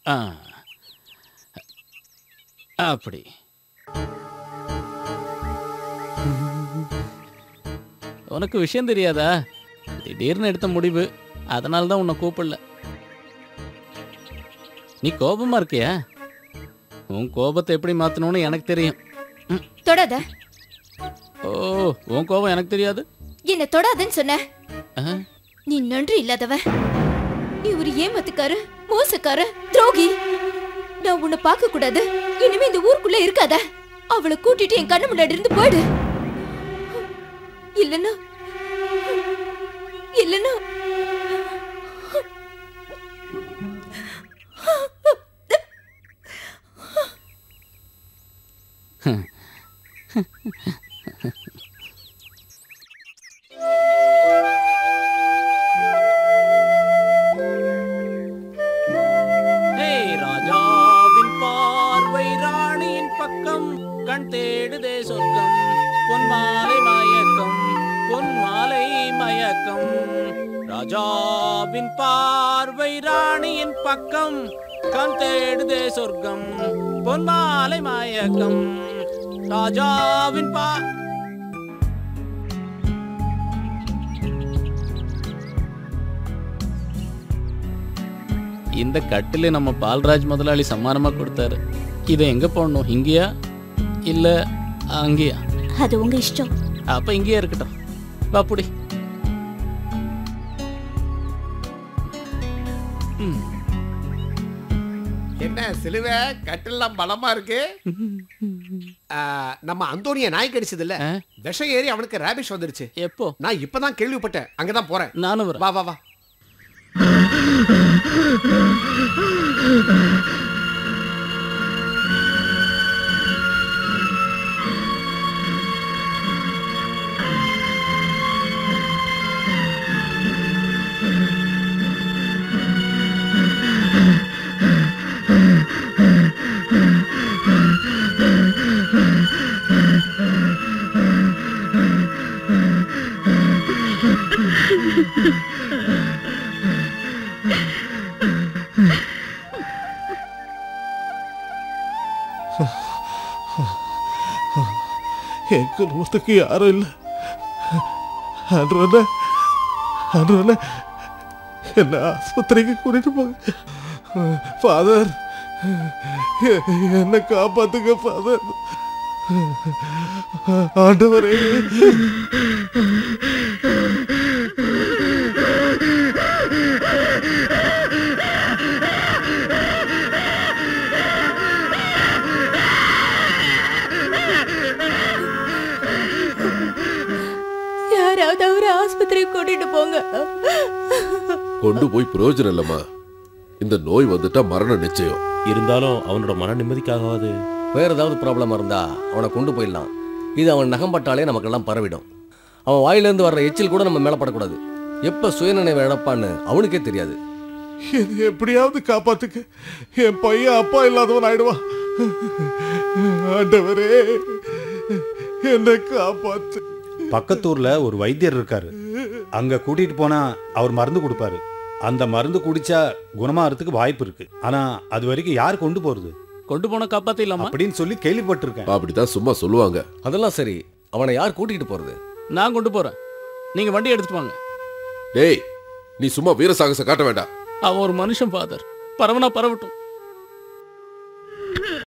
ஆ அப்படி உனக்கு விஷயம் தெரியாதா திடீர்னு எடுத்த முடிவு அதனால தான் உன்னை கூப்பிடல நீ கோபமா இருக்கியா உன் கோபத்தை எப்படி மாத்தணும்னு எனக்கு தெரியும் ம். தொடாத ஓ உன் கோபம் எனக்கு தெரியாது என்ன தொடாதன்னு சொன்ன ஆ? நீ நன்றி இல்லாதவ நீ ஒரு ஏமாத்துக்கார மோசக்கார துரோகி நான் உன்னை பார்க்க கூடாது இனிமே இந்த ஊருக்குள்ள இருக்காத அவளை கூட்டிட்டு என் கண்ணு முன்னாடி இருந்து போயிடு இல்லன்னா இல்லன்னா ஏய் ராஜாவின் பார்வை ராணியின் பக்கம் கண் தேடுதே சொர்க்கம் பொன்மாலை மயக்கம் பொன்மாலை மயக்கம் ராஜாவின் பார்வை ராணியின் பக்கம் கண் தேடுதே சொர்க்கம் பொன்மாலை மயக்கம் ராஜாவின் பா இந்த கட்டில நம்ம பால்ராஜ் முதலாளி சம்மானமா கொடுத்தாரு இதை எங்க போடணும் இங்கேயா இல்ல அங்கேயா அது உங்க இஷ்டம் அப்ப இங்கேயே இருக்கட்டும் வா புடி ம். என்ன சிலுவை கட்டெல்லாம் பலமா இருக்கு ஆ, நம்ம அந்தோனிய நாய் கடிச்சது இல்ல ஆ? விஷம் ஏறி அவனுக்கு ரேபிஷ் வந்துருச்சு எப்போ நான் இப்பதான் கேள்விப்பட்டேன் அங்கதான் போறேன் நானும் வரேன் வா வா வா என் குடும்பத்துக்கு யாரும் இல்லை அன்றன அன்றன என்ன ஆஸ்பத்திரிக்கு கூட்டிட்டு போங்க ஃபாதர் என்ன காப்பாத்துங்க ஃபாதர் ஆண்டவரே யாராவது அவரை ஆஸ்பத்திரிக்கு கூட்டிட்டு போங்க கொண்டு போய் பிரயோஜனம் இல்லம்மா இந்த நோய் வந்துட்டா மரணம் நிச்சயம் இருந்தாலும் அவனோட மன நிம்மதிக்காகவாது வேற ஏதாவது ப்ராப்ளமாக இருந்தா அவனை கொண்டு போயிடலாம் இது அவன் நகம்பட்டாலே நமக்கெல்லாம் பரவிடும் அவன் வாயிலேருந்து வர்ற எச்சில் கூட நம்ம மேலே படக்கூடாது எப்போ சுயநினைவு இழப்பான்னு அவனுக்கே தெரியாது இது எப்படியாவது காப்பாத்துக்க என் பையன் அப்பா இல்லாதவன் ஆயிடுவான் ஆண்டவரே என்னை காப்பாத்து பக்கத்தூர்ல ஒரு வைத்தியர் இருக்காரு அங்க கூட்டிட்டு போனா அவர் மருந்து கொடுப்பாரு அந்த மருந்து குடிச்சா குணமாகறதுக்கு வாய்ப்பு இருக்கு ஆனா அது வரைக்கும் யார் கொண்டு போறது கொண்டு போன காப்பாத்திடலாமா அப்படின்னு சொல்லி கேள்விப்பட்டிருக்கேன் அப்படித்தான் சும்மா சொல்லுவாங்க அதெல்லாம் சரி அவனை யார் கூட்டிகிட்டு போகிறது நான் கொண்டு போறேன் நீங்க வண்டி எடுத்துட்டு வாங்க டேய் நீ சும்மா வீர சாகசம் காட்ட வேண்டாம் அவன் ஒரு மனுஷன் ஃபாதர் பரவனா பரவட்டும்